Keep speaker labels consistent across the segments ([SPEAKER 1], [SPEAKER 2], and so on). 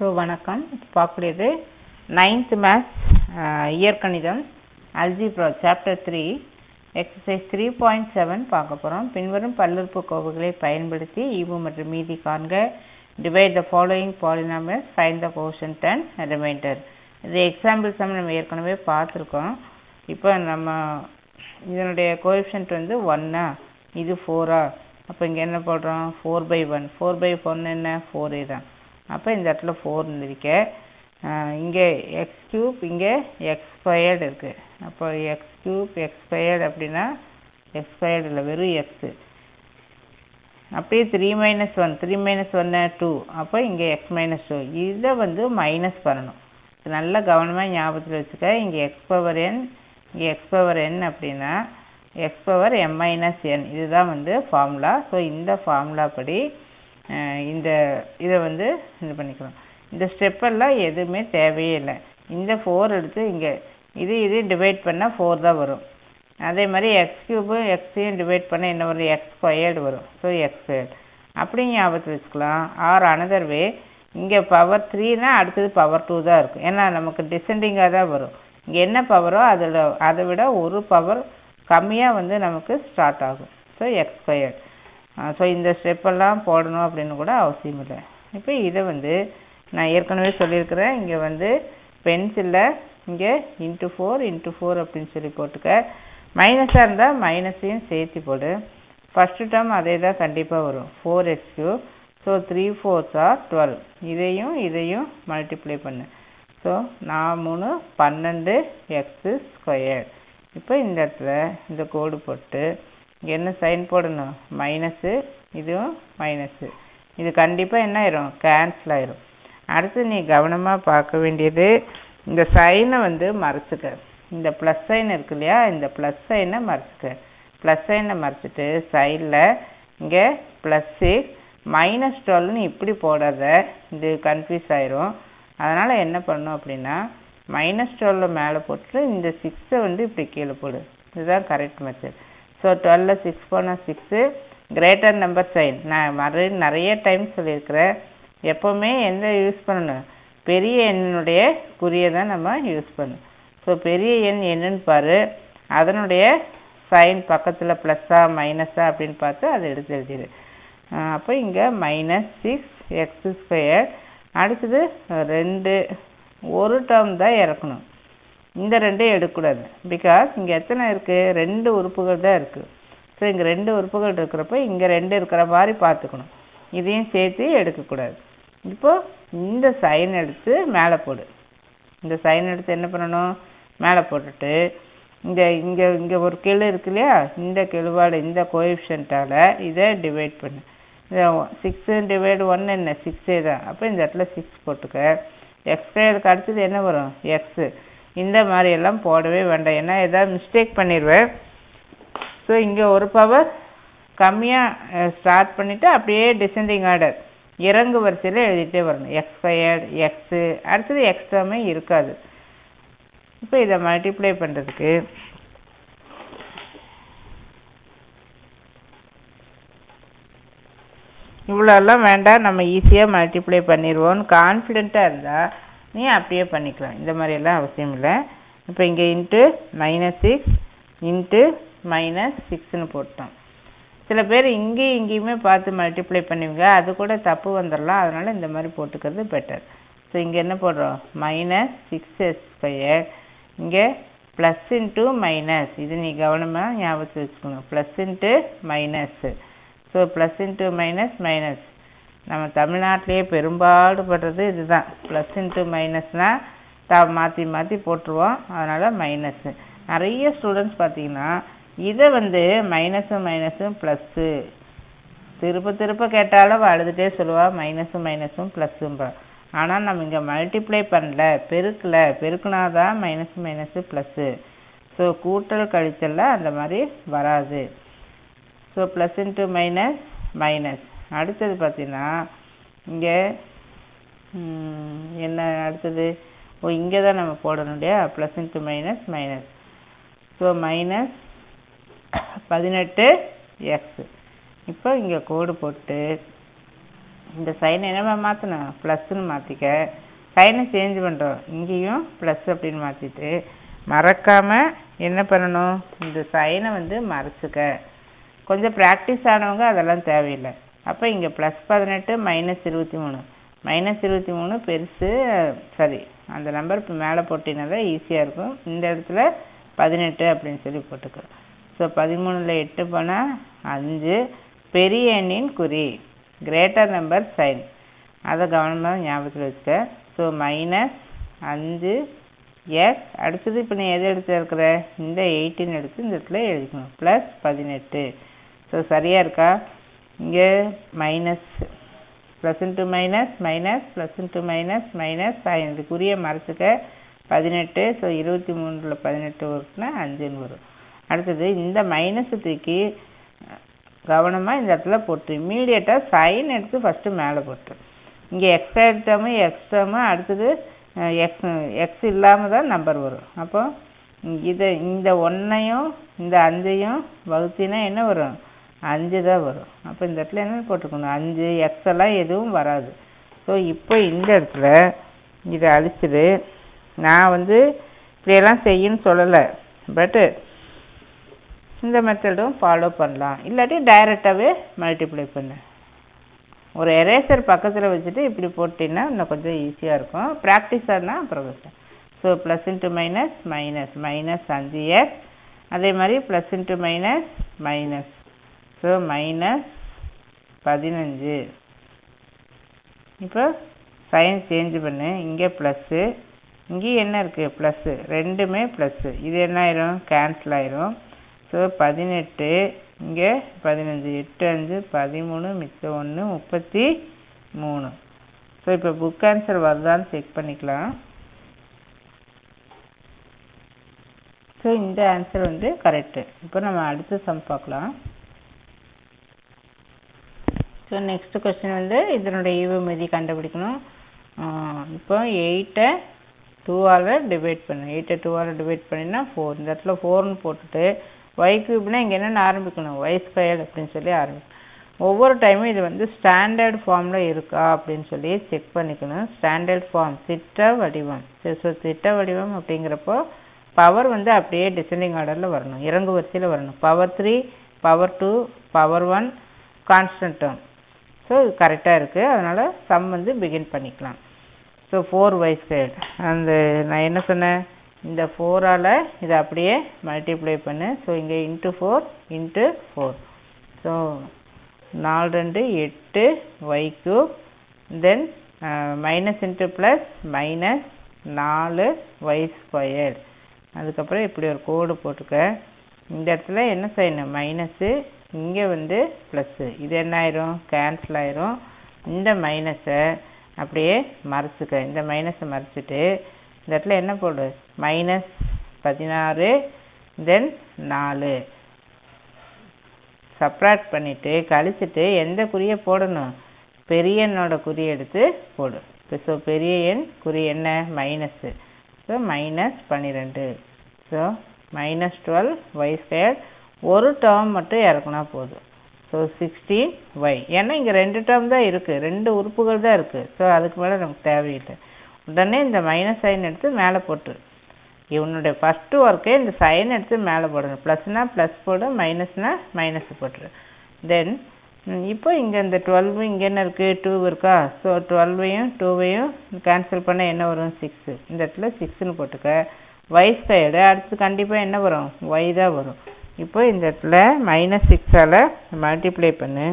[SPEAKER 1] so வணக்கம் இப்போ பார்க்கக்கூடியது நைன்த் மேத்ஸ் இயற்கணிதம் algebra chapter three exercise three point seven பார்க்க போகிறோம் பின்வரும் பல்லுறுப்புக்கோவைகளை பயன்படுத்தி ஈவு மற்றும் மீதி காண்க divide the following polynomials find the quotient and remainder இது எக்ஸாம்பிள் சம் நம்ம ஏற்கனவே பார்த்துருக்கோம் இப்போ நம்ம இதனுடைய கோஎஃபிஷியன்ட் வந்து ஒன்னா இது ஃபோரா அப்போ இங்கே என்ன போடுறோம் four by one four by one என்ன ஃபோரே தான் அப்போ இந்த இடத்துல ஃபோர் இருக்க இங்கே எக்ஸ் கியூப் இங்கே எக்ஸ் ஸ்கொயர்டு இருக்குது அப்போ எக்ஸ் கியூப் எக்ஸ் ஸ்கொயர்டு அப்படின்னா எக்ஸ் ஸ்கொயர்டு இல்லை வெறும் எக்ஸு அப்படியே three minus one three minus ஒன்று டூ அப்போ இங்கே எக்ஸ் மைனஸ் டூ இதை வந்து மைனஸ் பண்ணணும் நல்லா கவனமாக ஞாபகத்தில் வச்சுக்க இங்கே எக்ஸ் பவர் என் இங்கே எக்ஸ் பவர் என் அப்படின்னா x power m minus n இதுதான் வந்து ஃபார்முலா ஸோ இந்த ஃபார்முலா படி இந்த இதை வந்து இது பண்ணிக்கலாம் இந்த ஸ்டெப்பெல்லாம் எதுவுமே தேவையே இல்லை இந்த ஃபோர் எடுத்து இங்கே இது இது டிவைட் பண்ணால் ஃபோர் தான் வரும் அதே மாதிரி எக்ஸ் கியூபு எக்ஸையும் டிவைட் பண்ணால் என்ன வரும் எக்ஸ் ஸ்கொயர்டு வரும் ஸோ எக்ஸ் ஸ்கொயர்டு அப்படி ஞாபகத்தில் வச்சுக்கலாம் ஆர் அனதர் வே இங்கே பவர் த்ரீனா அடுத்தது பவர் டூ தான் இருக்கும் ஏன்னா நமக்கு டிசெண்டிங்காக தான் வரும் இங்கே என்ன பவரோ அதில் அதை விட ஒரு பவர் கம்மியாக வந்து நமக்கு ஸ்டார்ட் ஆகும் ஸோ எக்ஸ் ஸ்கொயர்ட் ஸோ இந்த ஸ்டெப்பெல்லாம் போடணும் அப்படின்னு கூட அவசியம் இல்லை இப்போ இதை வந்து நான் ஏற்கனவே சொல்லியிருக்கிறேன் இங்கே வந்து பென்சிலில் இங்கே இன்ட்டு ஃபோர் இன்ட்டு ஃபோர் அப்படின்னு சொல்லி போட்டுக்க மைனஸாக இருந்தால் மைனஸையும் சேர்த்து போடு ஃபஸ்ட்டு டேர்ம் அதே தான் கண்டிப்பாக வரும் four x cube so three fours are twelve இதையும் இதையும் மல்டிப்ளை பண்ணு ஸோ நான் மூணு பன்னெண்டு எக்ஸு ஸ்கொயர் இப்போ இந்த இடத்துல இந்த கோடு போட்டு இங்கே என்ன சைன் போடணும் மைனஸு இதுவும் மைனஸு இது கண்டிப்பாக என்ன ஆயிரும் கேன்சல் ஆயிரும் அடுத்து நீ கவனமாக பார்க்க வேண்டியது இந்த சைனை வந்து மறைச்சிக்க இந்த ப்ளஸ் சைன் இருக்கு இல்லையா இந்த ப்ளஸ் சைனை மறைச்சிக்க ப்ளஸ் சைனை மறைச்சிட்டு சைடில் இங்கே ப்ளஸ் சிக்ஸ் மைனஸ் டுவெல்னு இப்படி போடாத இது கன்ஃபியூஸ் ஆயிரும் அதனால் என்ன பண்ணும் அப்படின்னா மைனஸ் டுவெல்ல மேலே போட்டு இந்த சிக்ஸை வந்து இப்படி கீழே போடு இதுதான் கரெக்ட் மெத்தட் ஸோ டுவெல்ல சிக்ஸ் போனால் சிக்ஸு கிரேட்டர் நம்பர் சைன் நான் மறு நிறைய டைம் சொல்லியிருக்கிறேன் எப்போவுமே எந்த யூஸ் பண்ணணும் பெரிய எண்ணினுடைய குறியை தான் நம்ம யூஸ் பண்ணணும் ஸோ பெரிய எண் என்னன்னு பாரு அதனுடைய சைன் பக்கத்தில் ப்ளஸ்ஸா மைனஸா அப்படின்னு பார்த்து அதை எடுத்து எழுதிடு அப்போ இங்கே மைனஸ் சிக்ஸ் எக்ஸ் ஸ்கொயர் அடுத்தது ரெண்டு ஒரு டேர்ம் தான் இறக்கணும் இந்த ரெண்டையும் எடுக்கக்கூடாது பிகாஸ் இங்கே எத்தனை இருக்குது ரெண்டு உறுப்புகள் தான் இருக்குது ஸோ இங்கே ரெண்டு உறுப்புகள் இருக்கிறப்ப இங்கே ரெண்டு இருக்கிற மாதிரி பார்த்துக்கணும் இதையும் சேர்த்து எடுக்கக்கூடாது இப்போ இந்த சைன் எடுத்து மேலே போடு இந்த சைன் எடுத்து என்ன பண்ணணும் மேலே போட்டுட்டு இந்த இங்கே இங்கே ஒரு கெழு இருக்கு இல்லையா இந்த கெழுவாடு இந்த கோஎஃபிஷியன்ட்டால் இதை டிவைட் பண்ணு சிக்ஸு டிவைடு ஒன் என்ன சிக்ஸே தான் அப்போ இந்த இடத்துல சிக்ஸ் போட்டுக்க எக்ஸ் ஸ்கொயருக்கு அடுத்தது என்ன வரும் எக்ஸு இந்த மாதிரி எல்லாம் போடவே வேண்டாம் ஏன்னா ஏதாவது மிஸ்டேக் பண்ணிடுவேன் ஸோ இங்கே ஒரு பவர் கம்மியாக ஸ்டார்ட் பண்ணிவிட்டு அப்படியே டிசெண்டிங் ஆர்டர் இறங்கு வரிசையில் எழுதிட்டே வரணும் எக்ஸ் ஸ்கொயர்டு எக்ஸு அடுத்தது எக்ஸ்ட்ராமே இருக்காது இப்போ இதை மல்டிப்ளை பண்ணுறதுக்கு இவ்வளோலாம் வேண்டாம் நம்ம ஈஸியாக மல்டிப்ளை பண்ணிடுவோம்னு கான்ஃபிடெண்ட்டாக இருந்தால் நீ அப்படியே பண்ணிக்கலாம் இந்த மாதிரியெல்லாம் அவசியம் இல்லை இப்போ இங்கே into minus six into minus சிக்ஸ்னு போட்டோம் சில பேர் இங்கேயும் இங்கேயுமே பார்த்து மல்டிப்ளை பண்ணுவீங்க அது கூட தப்பு வந்துடலாம் அதனால் இந்த மாதிரி போட்டுக்கிறது பெட்டர் ஸோ இங்கே என்ன போடுறோம் மைனஸ் சிக்ஸ் எஸ் ஸ்கொயர் இங்கே ப்ளஸ் இன்ட்டு மைனஸ் இது நீ கவனமாக ஞாபகத்தில் வச்சுக்கோங்க plus into minus so plus into minus minus நம்ம தமிழ்நாட்டிலேயே பெரும்பாடுபடுறது இதுதான் ப்ளஸ் இன்ட்டு மைனஸ்னால் த மாற்றி மாற்றி போட்டுருவோம் அதனால் மைனஸ்ஸு நிறைய ஸ்டூடெண்ட்ஸ் பார்த்தீங்கன்னா இதை வந்து மைனஸும் மைனஸும் ப்ளஸ்ஸு திருப்ப திருப்ப கேட்டாலும் அழுதுகிட்டே சொல்லுவாள் மைனஸும் மைனஸும் ப்ளஸ்ஸும்பா ஆனால் நம்ம இங்கே மல்டிப்ளை பண்ணல பெருக்கல பெருக்குனா தான் மைனஸ் மைனஸு ப்ளஸ்ஸு ஸோ கூட்டல் கழித்தலில் அந்த மாதிரி வராது so plus into minus minus அடுத்தது பார்த்தீங்கன்னா இங்கே என்ன அடுத்தது ஓ இங்கே தான் நம்ம போடணும் இல்லையா plus into minus minus so minus பதினெட்டு எக்ஸ் இப்போ இங்கே கோடு போட்டு இந்த சைனை என்னவா மாற்றணும் ப்ளஸ்ன்னு மாற்றிக்க சைனை சேஞ்ச் பண்ணுறோம் இங்கேயும் ப்ளஸ் அப்படின்னு மாற்றிட்டு மறக்காமல் என்ன பண்ணணும் இந்த சைனை வந்து மறைச்சிக்க கொஞ்சம் ப்ராக்டிஸ் ஆனவங்க அதெல்லாம் தேவையில்லை அப்போ இங்கே ப்ளஸ் பதினெட்டு மைனஸ் இருபத்தி மூணு மைனஸ் இருபத்தி மூணு பெருசு சரி அந்த நம்பர் இப்போ மேலே போட்டினால ஈஸியாக இருக்கும் இந்த இடத்துல பதினெட்டு அப்படின்னு சொல்லி போட்டுக்க ஸோ பதிமூணில் எட்டு போனால் அஞ்சு பெரிய எண்ணின் குறி கிரேட்டர் நம்பர் சைன் அதை கவனமாக ஞாபகத்தில் வச்சுக்க ஸோ மைனஸ் அஞ்சு எஸ் அடுத்தது இப்போ நீ எது எடுத்து இருக்கிற இந்த எயிட்டின் எடுத்து இந்த இடத்துல எழுதிக்கணும் ப்ளஸ் பதினெட்டு ஸோ சரியாக இருக்கா இங்கே minus plus into minus minus plus into minus minus இதுக்குரிய மறைச்சிக்க பதினெட்டு ஸோ இருபத்தி மூணில் பதினெட்டு வரும்னா அஞ்சுன்னு வரும் அடுத்தது இந்த மைனஸ் தூக்கி கவனமாக இந்த இடத்துல போட்டு இம்மீடியட்டாக சைன் எடுத்து ஃபஸ்ட்டு மேலே போட்டு இங்கே எக்ஸ்ட்ரா எடுத்தாமல் எக்ஸ்ட்ராமு அடுத்தது எக்ஸ் எக்ஸ் இல்லாமல் தான் நம்பர் வரும் அப்போ இதை இந்த ஒன்றையும் இந்த அஞ்சையும் வகுத்தினா என்ன வரும் அஞ்சு தான் வரும் அப்போ இந்த இடத்துல என்ன போட்டுக்கணும் அஞ்சு எக்ஸ் எல்லாம் எதுவும் வராது ஸோ இப்போ இந்த இடத்துல இதை அழிச்சிடு நான் வந்து இப்படியெல்லாம் செய்யன்னு சொல்லலை பட்டு இந்த மெத்தடும் ஃபாலோ பண்ணலாம் இல்லாட்டி டைரெக்டாகவே மல்டிப்ளை பண்ணு ஒரு எரேசர் பக்கத்தில் வச்சுட்டு இப்படி போட்டிங்கன்னா இன்னும் கொஞ்சம் ஈஸியாக இருக்கும் ப்ராக்டிஸ் ஆனால் அப்புறம் கஷ்டம் so plus into minus minus minus அஞ்சு எக்ஸ் அதே மாதிரி plus into minus minus so minus பதினஞ்சு இப்போ சைன் சேஞ்ச் பண்ணு இங்கே ப்ளஸ்ஸு இங்கேயும் என்ன இருக்குது ப்ளஸ்ஸு ரெண்டுமே ப்ளஸ்ஸு இது என்ன ஆயிரும் கேன்சல் ஆயிரும் ஸோ பதினெட்டு இங்கே பதினஞ்சு எட்டு அஞ்சு பதிமூணு மிச்சம் ஒன்று முப்பத்தி மூணு ஸோ இப்போ புக் ஆன்சர் வருதான்னு செக் பண்ணிக்கலாம் ஸோ இந்த ஆன்சர் வந்து கரெக்டு இப்போ நம்ம அடுத்த சம் பார்க்கலாம் ஸோ நெக்ஸ்ட் கொஸ்டின் வந்து இதனுடைய ஈவு மீதி கண்டுபிடிக்கணும் இப்போ எயிட்டை டூவால் டிவைட் பண்ணு எயிட்டை டூவால் டிவைட் பண்ணினா ஃபோர் இந்த இடத்துல ஃபோர்னு போட்டுட்டு ஒய் கியூப்னா இங்கே என்னென்ன ஆரம்பிக்கணும் ஒய் ஸ்கொயர்டு அப்படின்னு சொல்லி ஆரம்பிக்கணும் ஒவ்வொரு டைமும் இது வந்து ஸ்டாண்டர்ட் ஃபார்மில் இருக்கா அப்படின்னு சொல்லி செக் பண்ணிக்கணும் ஸ்டாண்டர்ட் ஃபார்ம் திட்ட வடிவம் சரி ஸோ திட்ட வடிவம் அப்படிங்கிறப்போ பவர் வந்து அப்படியே டிசெண்டிங் ஆர்டரில் வரணும் இறங்கு வரிசையில் வரணும் power three power two power one constant term so இது கரெக்டாக இருக்குது அதனால் சம் வந்து பிகின் பண்ணிக்கலாம் ஸோ ஃபோர் ஒய் ஸ்கொயர்டு அந்த நான் என்ன சொன்னேன் இந்த ஃபோரால் இதை அப்படியே மல்டிப்ளை பண்ணு ஸோ இங்கே into four into four so நாலு ரெண்டு எட்டு y cube then minus into plus minus நாலு ஒய் ஸ்கொயர் அதுக்கப்புறம் இப்படி ஒரு கோடு போட்டுக்க இந்த இடத்துல என்ன செய்யணும் மைனஸு இங்கே வந்து ப்ளஸ்ஸு இது என்ன ஆயிரும் கேன்சல் ஆயிரும் இந்த மைனஸை அப்படியே மறைச்சிக்க இந்த மைனஸை மறைச்சிட்டு இந்த இடத்துல என்ன போடு மைனஸ் பதினாறு தென் நாலு சப்ராக்ட் பண்ணிவிட்டு கழிச்சிட்டு எந்த குறியை போடணும் பெரிய எண்ணோட குறி எடுத்து போடு இப்போ ஸோ பெரிய எண் குறி என்ன மைனஸ்ஸு ஸோ மைனஸ் பன்னிரெண்டு so minus twelve y square ஒரு டேர்ம் மட்டும் இறக்குனா போதும் ஸோ சிக்ஸ்டீன் ஒய் ஏன்னா இங்கே ரெண்டு டேர்ம் தான் இருக்குது ரெண்டு உறுப்புகள் தான் இருக்குது ஸோ அதுக்கு மேலே நமக்கு தேவையில்லை உடனே இந்த மைனஸ் சைன் எடுத்து மேலே போட்டு இவனுடைய ஃபஸ்ட்டு ஒர்க்கே இந்த சைன் எடுத்து மேலே போடணும் ப்ளஸ்னா ப்ளஸ் போடு மைனஸ்னா மைனஸ் போட்டுரு தென் இப்போ இங்கே இந்த டுவெல்வு இங்கே என்ன இருக்குது டூ இருக்கா ஸோ டுவெல்வையும் டூவையும் கேன்சல் பண்ண என்ன வரும் சிக்ஸு இந்த இடத்துல சிக்ஸ்னு போட்டுக்க ஒய் ஸ்கொயர்டு அடுத்து கண்டிப்பாக என்ன வரும் ஒய் தான் வரும் இப்போ இந்த இடத்துல மைனஸ் சிக்ஸால் மல்டிப்ளை பண்ணு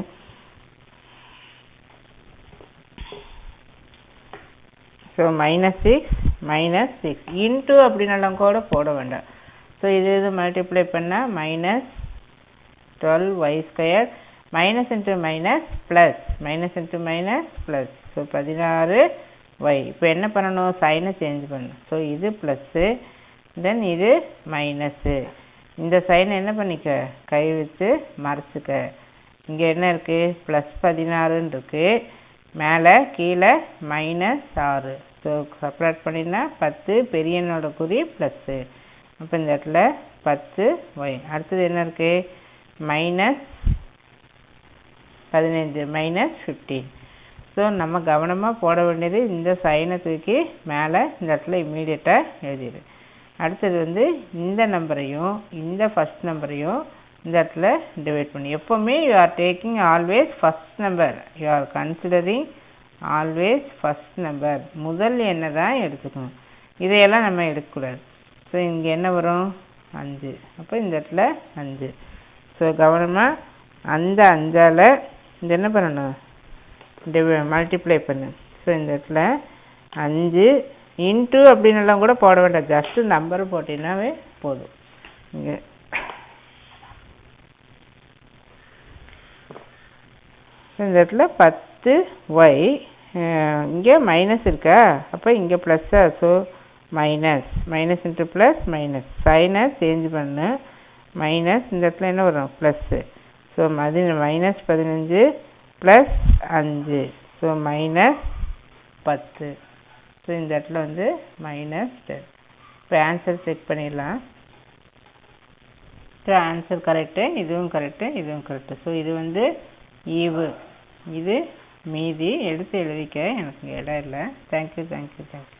[SPEAKER 1] so minus six minus six into அப்படின்னலாம் கூட போட வேண்டாம் ஸோ இது இது மல்டிப்ளை பண்ணால் minus twelve y square minus into minus plus minus into minus plus so பதினாறு ஒய் இப்போ என்ன பண்ணணும் சைனை சேஞ்ச் பண்ணணும் ஸோ இது ப்ளஸ்ஸு தென் இது மைனஸ்ஸு இந்த சைனை என்ன பண்ணிக்க கை வச்சு மறைச்சிக்க இங்கே என்ன இருக்குது ப்ளஸ் பதினாறுன்னு இருக்குது மேலே கீழே மைனஸ் ஆறு ஸோ சப்ராக்ட் பண்ணினா பத்து பெரியனோட குறி ப்ளஸ்ஸு அப்போ இந்த இடத்துல பத்து ஒய் அடுத்தது என்ன இருக்குது மைனஸ் பதினஞ்சு மைனஸ் ஃபிஃப்டீன் ஸோ ஸோ நம்ம கவனமாக போட வேண்டியது இந்த சைனை தூக்கி மேலே இந்த இடத்துல இம்மீடியட்டாக எழுதிடு அடுத்தது வந்து இந்த நம்பரையும் இந்த ஃபஸ்ட் நம்பரையும் இந்த இடத்துல டிவைட் பண்ணி எப்போவுமே you are taking always first number you are considering always first number முதல் எண்ணை தான் எடுத்துக்கணும் இதையெல்லாம் நம்ம எடுக்கக்கூடாது ஸோ இங்கே என்ன வரும் அஞ்சு அப்போ இந்த இடத்துல அஞ்சு ஸோ கவனமாக அந்த அஞ்சால் இந்த என்ன பண்ணணும் டிவை மல்டிப்ளை பண்ணு ஸோ இந்த இடத்துல அஞ்சு இன்ட்டு அப்படின்னெல்லாம் கூட போட வேண்டாம் ஜஸ்ட்டு நம்பர் போட்டிங்கனாவே போதும் இங்கே இந்த இடத்துல பத்து ஒய் இங்கே மைனஸ் இருக்கா அப்போ இங்கே ப்ளஸ்ஸா so minus minus into plus minus சைனை சேஞ்ச் பண்ணு மைனஸ் இந்த இடத்துல என்ன வரும் ப்ளஸ்ஸு ஸோ மதி மைனஸ் பதினஞ்சு ப்ளஸ் அஞ்சு ஸோ மைனஸ் பத்து ஸோ இந்த இடத்துல வந்து மைனஸ் டென் இப்போ ஆன்சர் செக் பண்ணிடலாம் ஸோ ஆன்சர் கரெக்டு இதுவும் கரெக்டு இதுவும் கரெக்டு ஸோ இது வந்து ஈவு இது மீதி எடுத்து எழுதிக்க எனக்கு இடம் இல்லை தேங்க்யூ தேங்க்யூ தேங்க்யூ